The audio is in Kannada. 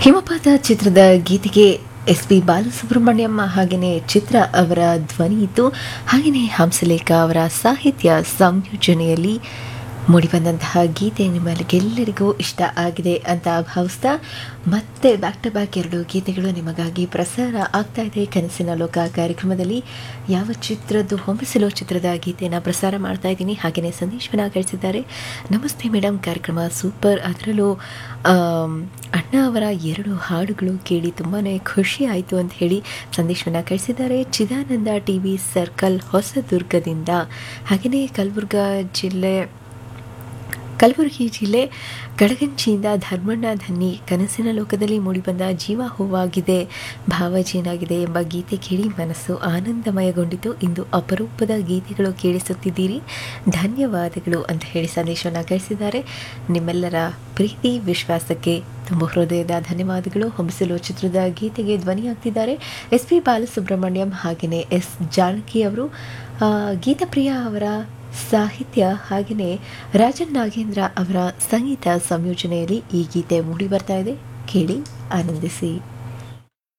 ಹಿಮಪಾತ ಚಿತ್ರದ ಗೀತೆಗೆ ಎಸ್ ಪಿ ಬಾಲಸುಬ್ರಹ್ಮಣ್ಯಂ ಹಾಗೆಯೇ ಚಿತ್ರ ಅವರ ಧ್ವನಿ ಇತ್ತು ಹಾಗೆಯೇ ಹಂಸಲೇಖ ಅವರ ಸಾಹಿತ್ಯ ಸಂಯೋಜನೆಯಲ್ಲಿ ಮೂಡಿಬಂದಂತಹ ಗೀತೆ ನಿಮಗೆಲ್ಲರಿಗೂ ಇಷ್ಟ ಆಗಿದೆ ಅಂತ ಭಾವಿಸ್ತಾ ಮತ್ತೆ ಬ್ಯಾಕ್ ಟು ಬ್ಯಾಕ್ ಎರಡು ಗೀತೆಗಳು ನಿಮಗಾಗಿ ಪ್ರಸಾರ ಆಗ್ತಾ ಇದೆ ಕನಸಿನ ಲೋಕ ಕಾರ್ಯಕ್ರಮದಲ್ಲಿ ಯಾವ ಚಿತ್ರದ್ದು ಹೊಂಬಿಸಲು ಚಿತ್ರದ ಗೀತೆಯನ್ನು ಪ್ರಸಾರ ಮಾಡ್ತಾ ಇದ್ದೀನಿ ಹಾಗೆಯೇ ಸಂದೇಶವನ್ನು ಕಳಿಸಿದ್ದಾರೆ ನಮಸ್ತೆ ಮೇಡಮ್ ಕಾರ್ಯಕ್ರಮ ಸೂಪರ್ ಅದರಲ್ಲೂ ಆಮ್, ಅಣ್ಣ ಅವರ ಎರಡು ಹಾಡುಗಳು ಕೇಳಿ ತುಂಬಾ ಖುಷಿ ಆಯಿತು ಅಂತ ಹೇಳಿ ಸಂದೇಶವನ್ನು ಕಳಿಸಿದ್ದಾರೆ ಚಿದಾನಂದ ಟಿ ವಿ ಸರ್ಕಲ್ ಹೊಸದುರ್ಗದಿಂದ ಹಾಗೆಯೇ ಕಲಬುರ್ಗ ಜಿಲ್ಲೆ ಕಲಬುರಗಿ ಜಿಲ್ಲೆ ಕಡಗಂಚಿಯಿಂದ ಧರ್ಮಣ್ಣ ಧನ್ನಿ ಕನಸಿನ ಲೋಕದಲ್ಲಿ ಮೂಡಿಬಂದ ಜೀವ ಹೂವಾಗಿದೆ ಭಾವಜೇನಾಗಿದೆ ಎಂಬ ಗೀತೆ ಕೇಳಿ ಮನಸ್ಸು ಆನಂದಮಯಗೊಂಡಿತು ಇಂದು ಅಪರೂಪದ ಗೀತೆಗಳು ಕೇಳಿಸುತ್ತಿದ್ದೀರಿ ಧನ್ಯವಾದಗಳು ಅಂತ ಹೇಳಿ ಸಂದೇಶವನ್ನು ಕಳಿಸಿದ್ದಾರೆ ನಿಮ್ಮೆಲ್ಲರ ಪ್ರೀತಿ ವಿಶ್ವಾಸಕ್ಕೆ ತುಂಬ ಹೃದಯದ ಧನ್ಯವಾದಗಳು ಹೊಂಬಿಸಲು ಚಿತ್ರದ ಗೀತೆಗೆ ಧ್ವನಿಯಾಗ್ತಿದ್ದಾರೆ ಎಸ್ ಪಿ ಬಾಲಸುಬ್ರಹ್ಮಣ್ಯಂ ಹಾಗೆಯೇ ಎಸ್ ಜಾನಕಿ ಅವರು ಆ, ಗೀತಪ್ರಿಯ ಅವರ ಸಾಹಿತ್ಯ ಹಾಗೆಯೇ ರಾಜನ್ ನಾಗೇಂದ್ರ ಅವರ ಸಂಗೀತ ಸಂಯೋಜನೆಯಲ್ಲಿ ಈ ಗೀತೆ ಮೂಡಿ ಬರ್ತಾ ಇದೆ ಕೇಳಿ ಆನಂದಿಸಿ